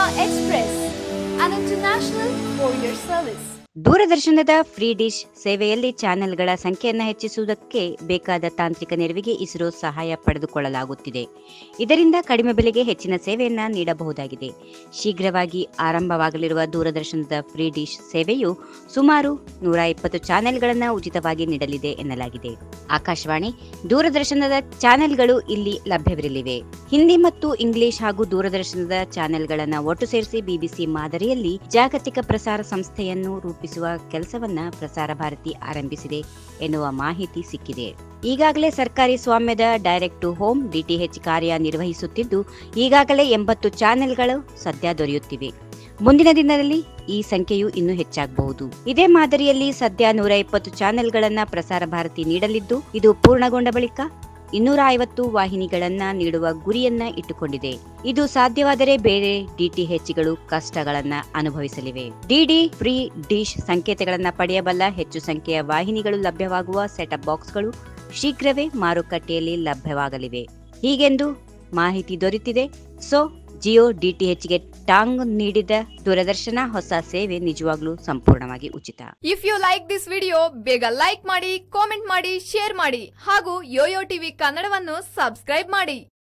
Express, an international courier service. ದೂರದರ್ಶನದ Free Dish ಸೇವೆಯಲ್ಲಿ ಚಾನೆಲ್ಗಳ ಸಂಖ್ಯೆಯನ್ನು ಹೆಚ್ಚಿಸುವುದಕ್ಕೆ ಬೇಕಾದ ತಾಂತ್ರಿಕ ನೆರವಿಗೆ ಇಸ್ರೋ ಸಹಾಯ ಪಡೆದುಕೊಳ್ಳಲಾಗುತ್ತಿದೆ ಇದರಿಂದ ಕಡಿಮೆ ಬೆಲೆಗೆ ಹೆಚ್ಚಿನ ಸೇವೆಯನ್ನ ನೀಡಬಹುದಾಗಿದೆ ಶೀಘ್ರವಾಗಿ ಆರಂಭವಾಗಲಿರುವ ದೂರದರ್ಶನದ ಫ್ರೀ ಡಿಶ್ ಸೇವೆಯು ಸುಮಾರು ನೂರ ಇಪ್ಪತ್ತು ಚಾನೆಲ್ಗಳನ್ನು ಉಚಿತವಾಗಿ ನೀಡಲಿದೆ ಎನ್ನಲಾಗಿದೆ ಆಕಾಶವಾಣಿ ದೂರದರ್ಶನದ ಚಾನೆಲ್ಗಳು ಇಲ್ಲಿ ಲಭ್ಯವಿರಲಿವೆ ಹಿಂದಿ ಮತ್ತು ಇಂಗ್ಲಿಷ್ ಹಾಗೂ ದೂರದರ್ಶನದ ಚಾನೆಲ್ಗಳನ್ನು ಒಟ್ಟು ಸೇರಿಸಿ ಬಿಬಿಸಿ ಮಾದರಿಯಲ್ಲಿ ಜಾಗತಿಕ ಪ್ರಸಾರ ಸಂಸ್ಥೆಯನ್ನು ರೂಪಿಸುವ ಕೆಲಸವನ್ನ ಪ್ರಸಾರ ಭಾರತಿ ಆರಂಭಿಸಿದೆ ಎನ್ನುವ ಮಾಹಿತಿ ಸಿಕ್ಕಿದೆ ಈಗಾಗಲೇ ಸರ್ಕಾರಿ ಸ್ವಾಮ್ಯದ ಡೈರೆಕ್ಟ್ ಟು ಹೋಮ್ ಡಿಟಿಎಚ್ ಕಾರ್ಯ ನಿರ್ವಹಿಸುತ್ತಿದ್ದು ಈಗಾಗಲೇ ಎಂಬತ್ತು ಚಾನೆಲ್ಗಳು ಸದ್ಯ ದೊರೆಯುತ್ತಿವೆ ಮುಂದಿನ ದಿನದಲ್ಲಿ ಈ ಸಂಖ್ಯೆಯು ಇನ್ನೂ ಹೆಚ್ಚಾಗಬಹುದು ಇದೇ ಮಾದರಿಯಲ್ಲಿ ಸದ್ಯ ನೂರ ಇಪ್ಪತ್ತು ಚಾನೆಲ್ಗಳನ್ನ ಪ್ರಸಾರ ಭಾರತಿ ನೀಡಲಿದ್ದು ಇದು ಪೂರ್ಣಗೊಂಡ ಬಳಿಕ ಇನ್ನೂರ ಐವತ್ತು ವಾಹಿನಿಗಳನ್ನ ನೀಡುವ ಗುರಿಯನ್ನ ಇಟ್ಟುಕೊಂಡಿದೆ ಇದು ಸಾಧ್ಯವಾದರೆ ಬೇರೆ ಡಿಟಿಎಚ್ಗಳು ಕಷ್ಟಗಳನ್ನ ಅನುಭವಿಸಲಿವೆ ಡಿಡಿ ಫ್ರೀ ಡಿಶ್ ಸಂಕೇತಗಳನ್ನ ಪಡೆಯಬಲ್ಲ ಹೆಚ್ಚು ಸಂಖ್ಯೆಯ ವಾಹಿನಿಗಳು ಲಭ್ಯವಾಗುವ ಸೆಟಪ್ ಬಾಕ್ಸ್ಗಳು ಶೀಘ್ರವೇ ಮಾರುಕಟ್ಟೆಯಲ್ಲಿ ಲಭ್ಯವಾಗಲಿವೆ ಹೀಗೆಂದು ಮಾಹಿತಿ ದೊರೆತಿದೆ ಸೊ ಜಿಯೋ ಡಿಟಿಎಚ್ಗೆ ಟಾಂಗ್ ನೀಡಿದ ದೂರದರ್ಶನ ಹೊಸ ಸೇವೆ ನಿಜವಾಗ್ಲೂ ಸಂಪೂರ್ಣವಾಗಿ ಉಚಿತ if you like this video ಬೇಗ ಲೈಕ್ ಮಾಡಿ ಕಾಮೆಂಟ್ ಮಾಡಿ ಶೇರ್ ಮಾಡಿ ಹಾಗೂ ಯೋಯೋ ಟಿವಿ ಕನ್ನಡವನ್ನು ಸಬ್ಸ್ಕ್ರೈಬ್ ಮಾಡಿ